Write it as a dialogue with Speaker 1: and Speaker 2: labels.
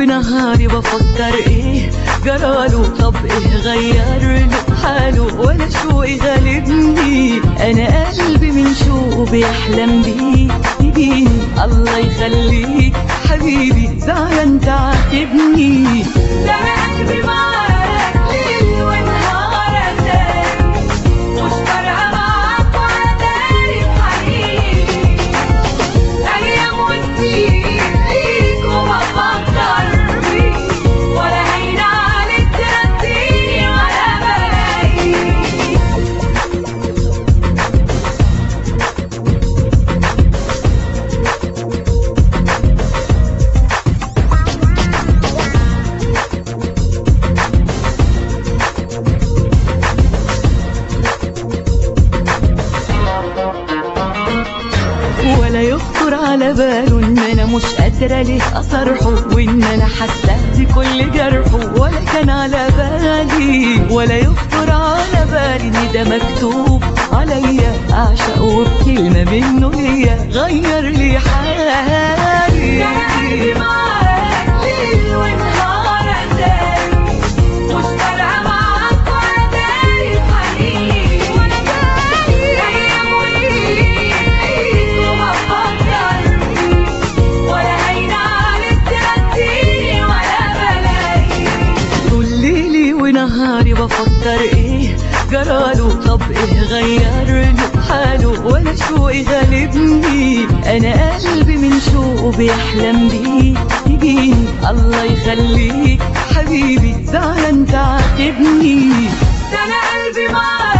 Speaker 1: ونهاري بفكر ايه جراله طب ايه غير له حاله ولا شوقي غالبني انا قلبي من شوقه بيحلم بيه يجيني الله يخليك حبيبي زعلان تعاتبني
Speaker 2: ده انا قلبي معاك ليل ونهار اتاري مش فارقه معاك ولا داري بحنيني ايام وسنين ليك وبفكر فيك ولا هين عليك تنسيني ولا بلاقيك
Speaker 1: ولا يخطر على باله ان انا مش قادرة ليه اصرحه وان انا حاسة بكل جرحه ولا كان على بالي ولا يخطر على بالي ان ده مكتوب عليا اعشقه بكلمة منه ليا غير لي حالي
Speaker 2: ده انا قلبي معاك ليل ونهار اتاري مش فارقه معاك ولا داري بحنيني ايام وسنين ليك وبفكر فيك ولا هين عليك تنسيني ولا بلاقيك
Speaker 1: طول ليلي ونهاري بفكر ايه جراله طب ايه غير له حاله ولا شوقي غالبني انا قلبي من شوقه بيحلم بيه يجيني الله يخليك حبيبي زعلان تعاتبني
Speaker 2: ده انا قلبي معاك